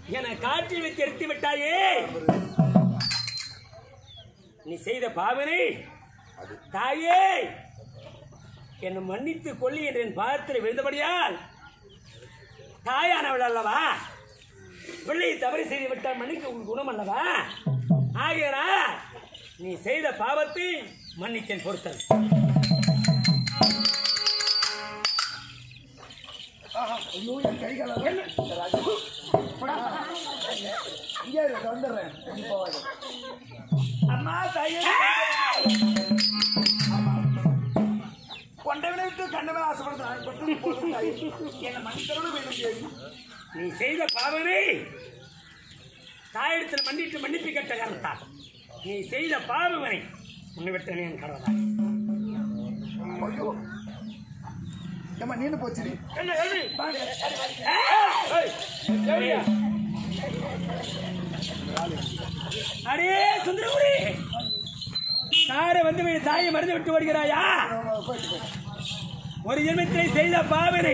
என காற்றில் வைத்து எடுத்து விட்டாயே நீ செய்த பாவனை தாயே என்னை மன்னித்து கொள்ளி என்று என் பாதத்தில் விழுந்தபடியால் தாயானவள் அல்லவா பிள்ளையை தவறு செய்து விட்டால் மன்னிக்க உன் குணம் அல்லவா ஆகியனா நீ செய்த பாவத்தை மன்னித்தேன் பொறுத்தல் ஐயோ என் கை கால இங்கே இரு, இதோ வந்துடுறேன் நீ போகாத. அம்மா தாயே கொண்டவனை விட்டு கண்டவன் ஆசைப்படுறான் பட்டு போதும் தாயே என்னை மன்னித்தரோடு வேணும் தேவி நீ செய்த பாவனை தாயிடத்தில் மன்னித்து மன்னிப்பு கேட்ட காரணத்தால் நீ செய்த பாவனை உன்னை விட்டு என் கடவுளா ஐயோ ஏம்மா நீனு போச்சுடி என்ன எழுதி வாங்க. அடே சுந்தரகுடி தாரை வந்து விடு, தாயை மறந்து விட்டு வருகிறாயா போயிட்டு போ. ஒரு ஜென்மத்திலே செய்த பாவனை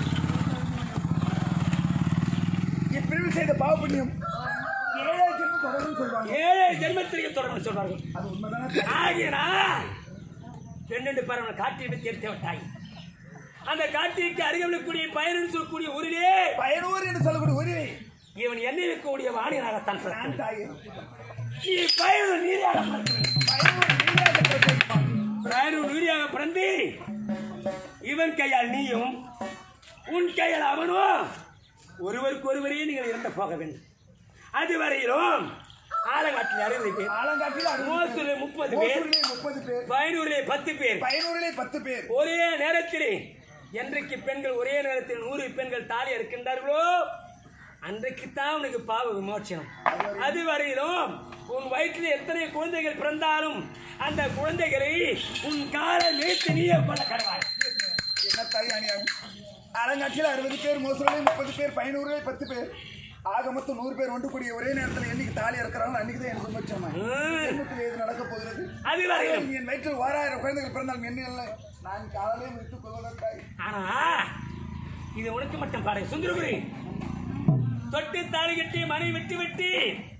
இப்பிரிவு செய்த பாவ புண்ணியம் ஏழை ஜென்மம் தொடரும்னு சொல்றாங்க ஏழு ஜென்மத்திற்கு தொடர்ந்து சொல்வார்கள் அது உண்மைதானே ஆகியனா பெண்ணெண்டு பறவை காட்டில் வைத்து எடுத்து விட்டாய் அந்த காட்டிற்கு அருகவிடக்கூடிய பயணம் சொல்லக்கூடிய ஊரிலே பயனூர் என்று சொல்லக்கூடிய ஒரு இவன் என்னை வைக்கக்கூடிய வாணியனாகத்தான் பிறந்தான். நான் தாயே நீ பயணம் நீரியாக பயனூர் நீராக பிறந்திருப்பான். பயணம் நீரியாக பிறந்து இவன் கையால் நீயும் உன் கையால் அவனும் ஒருவருக்கு ஒருவரே நீங்கள் இறந்து போக வேண்டும் அதுவரையிலும் ஆலங்காட்டில் அறுபது பேர் ஆலங்காட்டில் அறுபது பேர். மோசூரிலே முப்பது பேர் ஓசூரிலே முப்பது பேர் பயனூரிலே பத்து பேர் பயனூரிலே பத்து பேர் ஒரே நேரத்திலே என்றைக்கு பெண்கள் ஒரே நேரத்தில் நூறு பெண்கள் தாலி இருக்கின்றார்களோ அன்றைக்குத்தான் உனக்கு பாவ விமோச்சனம் அது வரையிலும் உன் வயிற்றில் எத்தனை குழந்தைகள் பிறந்தாலும் அந்த குழந்தைகளை உன் காலை மேய்த்து நீயே பல கடவாய் என்ன தாய் அநியாயம் ஆலங்காட்டில் அறுபது பேர் மோசூரிலே முப்பது பேர் பயனூரிலே பத்து பேர் ஆக மொத்தம் நூறு பேர் ஒன்று கூடிய ஒரே நேரத்தில் என்னைக்கு தாலி இருக்கிறாங்களோ அன்னைக்கு தான் எனக்கு சந்தோஷமா ஜென்மத்தில் ஏது நடக்க போகிறது அது வரையிலும் என் வயிற்றில் ஓராயிரம் குழந்தைகள் பிறந்தாலும் என்ன இல்லை நான் காலையிலே விட்டுக் கொள்வதன் தாய் ஆனா இது உனக்கு மட்டும் பாரு சுந்தரகுரி தொட்டு தாலி கட்டி மனை விட்டு விட்டு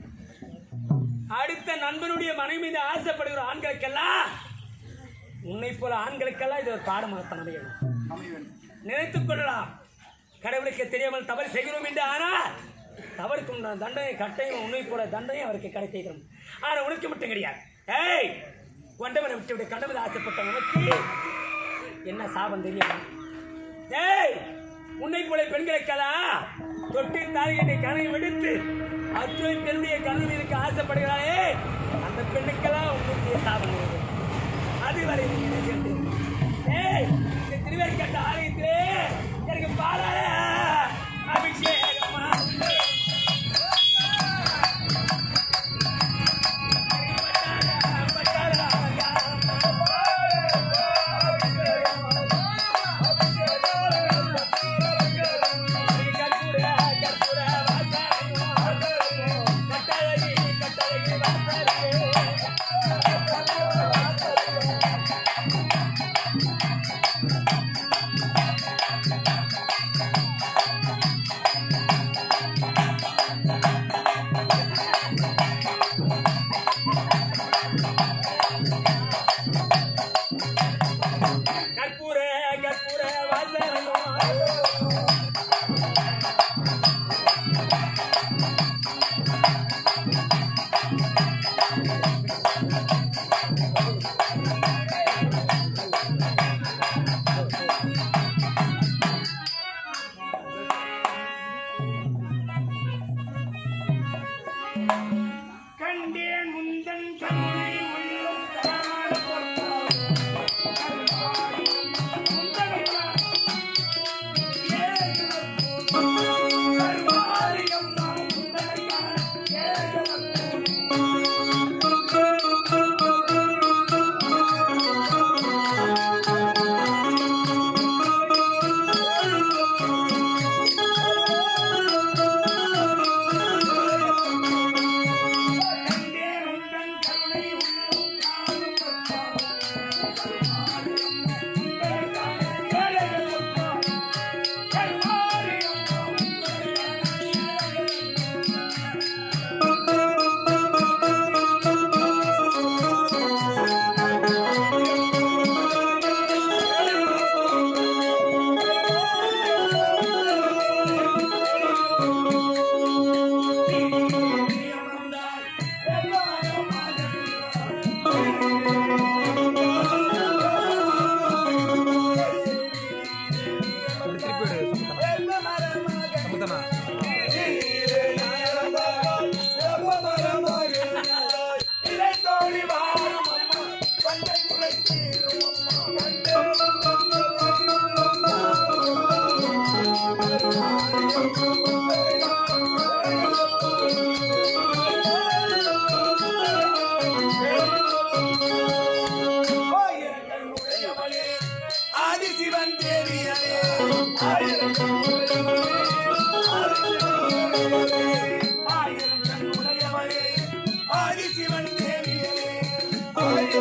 அடுத்த நண்பனுடைய மனை மீது ஆசைப்படுகிற ஆண்களுக்கெல்லாம் உன்னை போல ஆண்களுக்கெல்லாம் இது ஒரு பாடமாகத்தான் அமையும் அமைவன் நினைத்துக் கொள்ளலாம் கடவுளுக்கு தெரியாமல் தவறு செய்கிறோம் என்று ஆனால் தவறுக்கு உண்டான தண்டனை கட்டையும் உன்னை போல தண்டனை அவருக்கு கிடைத்திருக்கும் ஆனால் உனக்கு மட்டும் கிடையாது ஏய் கொண்டவனை விட்டு விட்டு கண்டவன் ஆசைப்பட்ட உனக்கு என்ன சாபம் தெரியும் ஏய் உன்னை போல பெண்களுக்கெல்லாம் தொட்டி தாலியை கணை விடுத்து அத்துணை பெண்ணுடைய கண்ணு இருக்க ஆசைப்படுகிறாயே அந்த பெண்ணுக்கெல்லாம் உன்னுடைய சாபம் இருக்குது அதுவரை நீ என்ன செய்து? ஏய், இந்த திருவேற்காட்டு ஆலயத்திலே எனக்கு பாலால அபிஷேகமா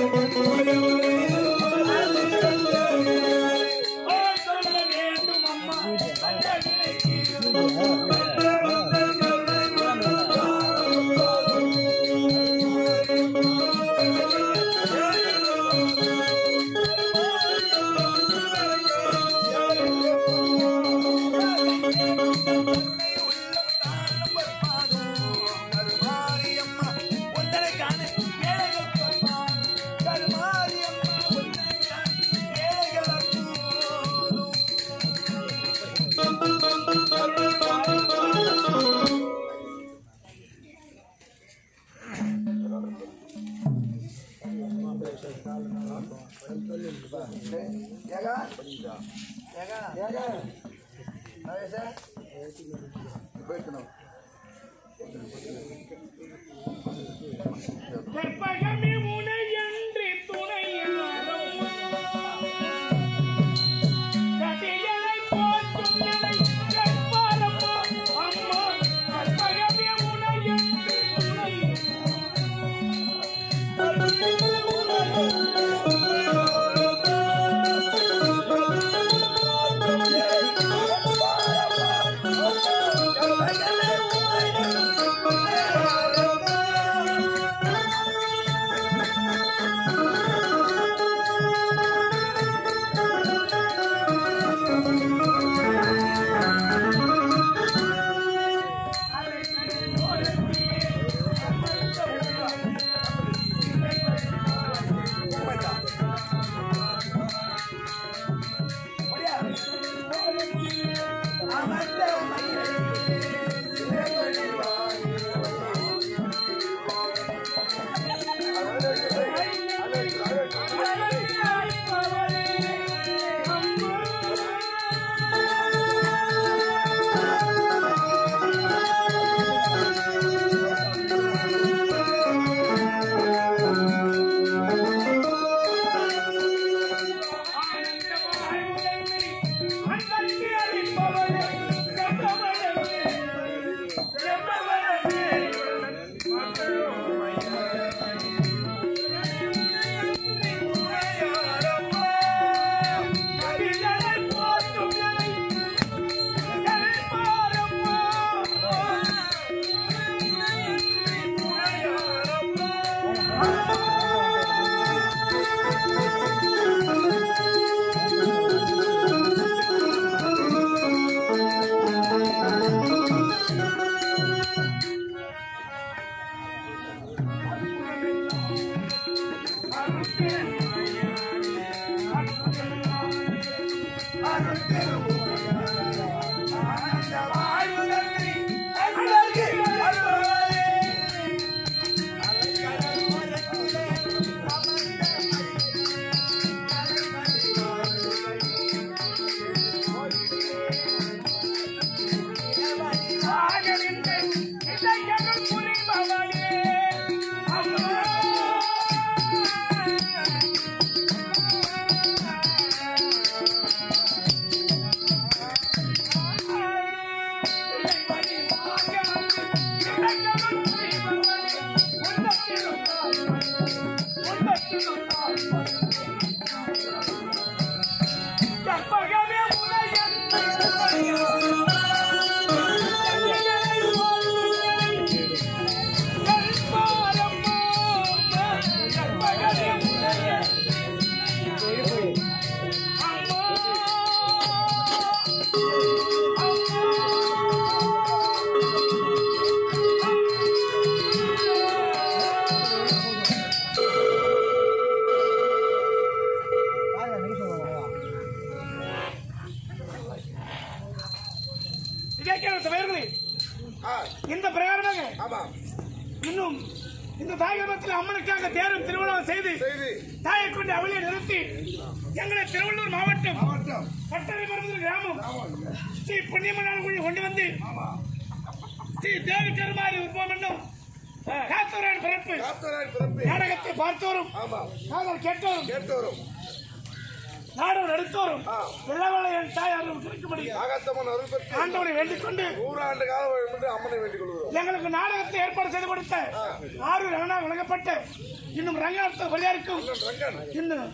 ஓய் சொல்ல வேண்டும் அம்மா கருமாரியம்மா உந்தனை காண ஏழைகள் அம்மா கருமாரியம்மா உந்தனை காண ஏழைகள் அப்போதும் ஏகா ஏகா ஏகா நரேஷா போய்க்கணும் கற்பகமே முனை என்று துணை கதிகளை போற்றும் எனை கற்பாரம்மா அம்மா கற்பகமே முனை என்று துணை கற்பகமே இந்த பிரகாரமாக ஆமா இன்னும் இந்த தாயகத்தில் அம்மனுக்காக தேரும் திருமணம் செய்து செய்தி தாயை கொண்டு அவளை நிறுத்தி எங்களை திருவள்ளூர் மாவட்டம் மாவட்டம் பட்டறை பருவத்தில் கிராமம் ஆமாங்க ஸ்ரீ புண்ணியமனார் குழி கொண்டு வந்து ஆமா ஸ்ரீ தேவி கருமாரி உற்பவம் என்னும் காத்தூரான் பிறப்பு காத்தராய் பிறப்பு நாடகத்தை பார்த்தோரும் ஆமா காதல் கேட்டோரும் கேட்டு வரும் நாடகம் நடுத்தோறும் இளவலை என் தாய் அருள் கிடைக்கும்படி ஆகத்தம்மன் அருள் பெற்று ஆண்டவனை வேண்டிக் கொண்டு நூறாண்டு காலம் என்று அம்மனை வேண்டிக் கொள்கிறோம் எங்களுக்கு நாடகத்தை ஏற்பாடு செய்து கொடுத்த ஆறு ரங்கனாக வழங்கப்பட்ட இன்னும் ரங்கநாத்த பரியாருக்கும் ரங்கன் இன்னும்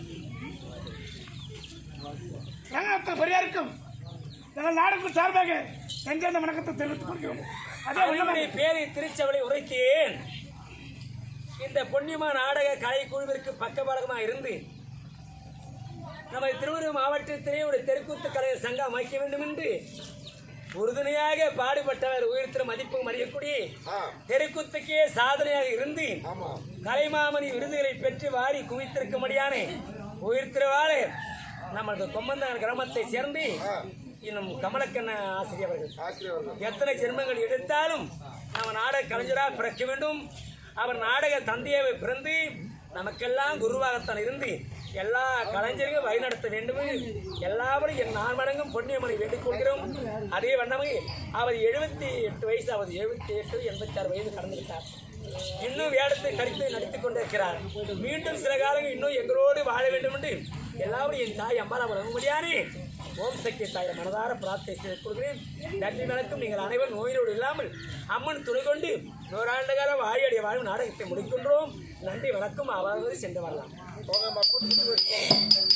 ரங்கநாத்த பரியாருக்கும் எங்கள் நாடகத்தின் சார்பாக எங்கெந்த வணக்கத்தை தெரிவித்துக் கொள்கிறோம் அதே அதனுடைய வண்ணமாக பேரை திருச்சவளை உரைத்தேன் இந்த பொன்னிமா நாடக கலை குழுவிற்கு பக்கபலமாக இருந்து நமது திருவள்ளூர் மாவட்டத்திலே ஒரு தெருக்கூத்து கலைஞர் சங்கம் அமைக்க வேண்டும் என்று உறுதுணையாக பாடுபட்டவர் உயிர்த்திரு மதிப்பு மறியக்கூடிய ஆ தெருக்கூத்துக்கே சாதனையாக இருந்து ஆமா கலைமாமணி விருதுகளை பெற்று வாரி குவித்திருக்கும்படியான உயிர்த்திருவாறு நமது கொம்மந்தகர் கிராமத்தை சேர்ந்து இன்னும் கமலக்கண்ண ஆசிரியர் அவர்கள் ஆசிரியர் எத்தனை ஜென்மங்கள் எடுத்தாலும் நம்ம நாடக கலைஞராக பிறக்க வேண்டும் அவர் நாடக தந்தையை பிறந்து நமக்கெல்லாம் குருவாகத்தான் இருந்து எல்லா கலைஞர்களும் வழிநடத்த வேண்டும் எல்லாவரும் என் நான் வணங்கும் பொன்னியம்மனை வேண்டிக் கொள்கிறோம் அதே வண்ணமே அவர் எழுபத்தி எட்டு வயசு அவர் எழுபத்தி எட்டு எண்பத்தி ஆறு வயது கடந்து விட்டார் இன்னும் வேடத்தை கடித்து நடித்துக் கொண்டிருக்கிறார் மீண்டும் சில காலங்கள் இன்னும் எங்களோடு வாழ வேண்டும் என்று எல்லாரும் என் தாய் அம்மாளா வழங்கும்படியானே ஓம் சக்தி தாய் மனதார பிரார்த்தனை செய்து கொள்கிறேன் நன்றி வணக்கம் நீங்கள் அனைவரும் நோயினோடு இல்லாமல் அம்மன் துணை கொண்டு நூறாண்டு காலம் வாழியடைய வாழும் நாடகத்தை முடிக்கின்றோம் நன்றி வணக்கம் அவ்வாறு சென்று வரலாம் போங்க மக்கள்